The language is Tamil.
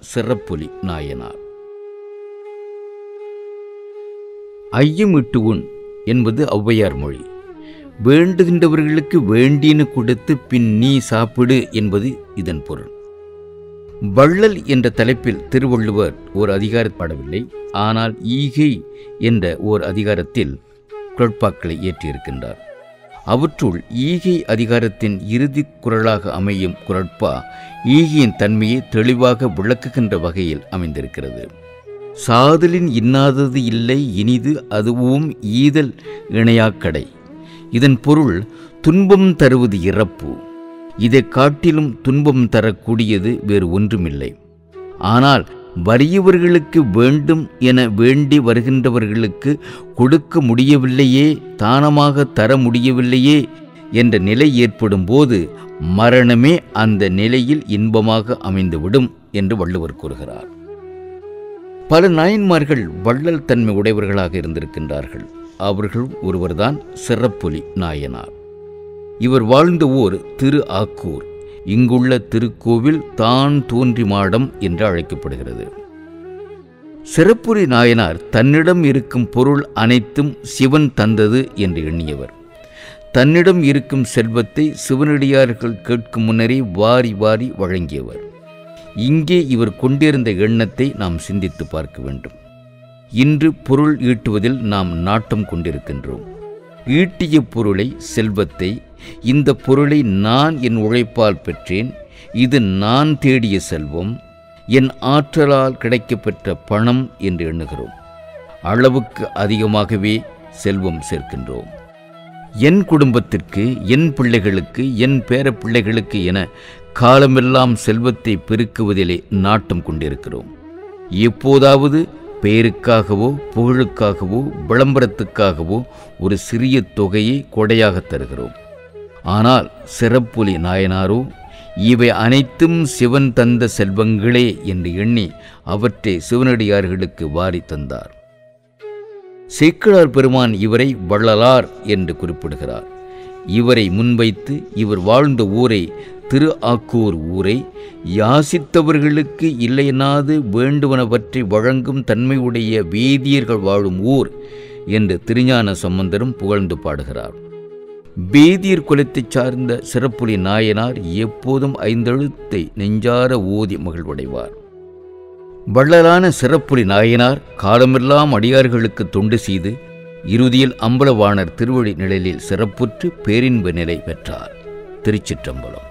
சிறப்புலி நாயனார் ஐயமிட்டு உண் என்பது ஔவையார் மொழி வேண்டுகின்றவர்களுக்கு வேண்டியன கொடுத்து பின் நீ சாப்பிடு என்பது இதன் பொருள் வள்ளல் என்ற தலைப்பில் திருவள்ளுவர் ஒரு அதிகாரப்படவில்லை ஆனால் ஈகை என்ற ஓர் அதிகாரத்தில் குரட்பாக்களை ஏற்றியிருக்கின்றார் அவற்றுள் ஈகை அதிகாரத்தின் இறுதிக் குரலாக அமையும் குரட்பா ஈகையின் தன்மையை தெளிவாக விளக்குகின்ற வகையில் அமைந்திருக்கிறது சாதலின் இன்னாதது இல்லை இனிது அதுவும் ஈதல் இணையாக்கடை இதன் பொருள் துன்பம் தருவது இறப்பு இதை காட்டிலும் துன்பம் தரக்கூடியது வேறு ஒன்றுமில்லை ஆனால் வறியவர்களுக்கு வேண்டும் என வேண்டி வருகின்றவர்களுக்கு கொடுக்க முடியவில்லையே தானமாக தர முடியவில்லையே என்ற நிலை ஏற்படும் போது மரணமே அந்த நிலையில் இன்பமாக அமைந்துவிடும் என்று வள்ளுவர் கூறுகிறார் பல நாயன்மார்கள் வள்ளல் தன்மை உடையவர்களாக இருந்திருக்கின்றார்கள் அவர்கள் ஒருவர்தான் சிறப்புலி நாயனார் இவர் வாழ்ந்த ஊர் திரு ஆக்கூர் இங்குள்ள திருக்கோவில் தான் தோன்றி மாடம் என்று அழைக்கப்படுகிறது சிறப்புரி நாயனார் தன்னிடம் இருக்கும் பொருள் அனைத்தும் சிவன் தந்தது என்று எண்ணியவர் தன்னிடம் இருக்கும் செல்வத்தை சிவனடியார்கள் கேட்கும் முன்னரே வாரி வாரி வழங்கியவர் இங்கே இவர் கொண்டிருந்த எண்ணத்தை நாம் சிந்தித்து பார்க்க வேண்டும் இன்று பொருள் ஈட்டுவதில் நாம் நாட்டம் கொண்டிருக்கின்றோம் ஈட்டிய பொருளை செல்வத்தை இந்த பொருளை நான் என் உழைப்பால் பெற்றேன் இது நான் தேடிய செல்வம் என் ஆற்றலால் கிடைக்கப்பெற்ற பணம் என்று எண்ணுகிறோம் அளவுக்கு அதிகமாகவே செல்வம் சேர்க்கின்றோம் என் குடும்பத்திற்கு என் பிள்ளைகளுக்கு என் பேர பிள்ளைகளுக்கு என காலமெல்லாம் செல்வத்தை பெருக்குவதிலே நாட்டம் கொண்டிருக்கிறோம் எப்போதாவது பெயருக்காகவோ புகழுக்காகவோ விளம்பரத்துக்காகவோ ஒரு சிறிய தொகையை கொடையாக தருகிறோம் ஆனால் சிறப்புலி நாயனாரோ இவை அனைத்தும் சிவன் தந்த செல்வங்களே என்று எண்ணி அவற்றை சிவனடியார்களுக்கு வாரி தந்தார் சேக்கிழார் பெருமான் இவரை வள்ளலார் என்று குறிப்பிடுகிறார் இவரை முன்வைத்து இவர் வாழ்ந்த ஊரை திரு ஆக்கூர் ஊரை யாசித்தவர்களுக்கு இல்லையெனாது வேண்டுவனவற்றை வழங்கும் தன்மையுடைய வேதியர்கள் வாழும் ஊர் என்று திருஞான சம்பந்தரும் புகழ்ந்து பாடுகிறார் வேதியர் குலத்தைச் சார்ந்த சிறப்புலி நாயனார் எப்போதும் ஐந்தெழுத்தை நெஞ்சார ஓதி மகிழ்வடைவார் வள்ளலான சிறப்புலி நாயனார் காலமெல்லாம் அடியார்களுக்கு தொண்டு செய்து இறுதியில் அம்பலவாணர் திருவழி நிழலில் சிறப்புற்று பேரின்ப நிலை பெற்றார் திருச்சிற்றம்பலம்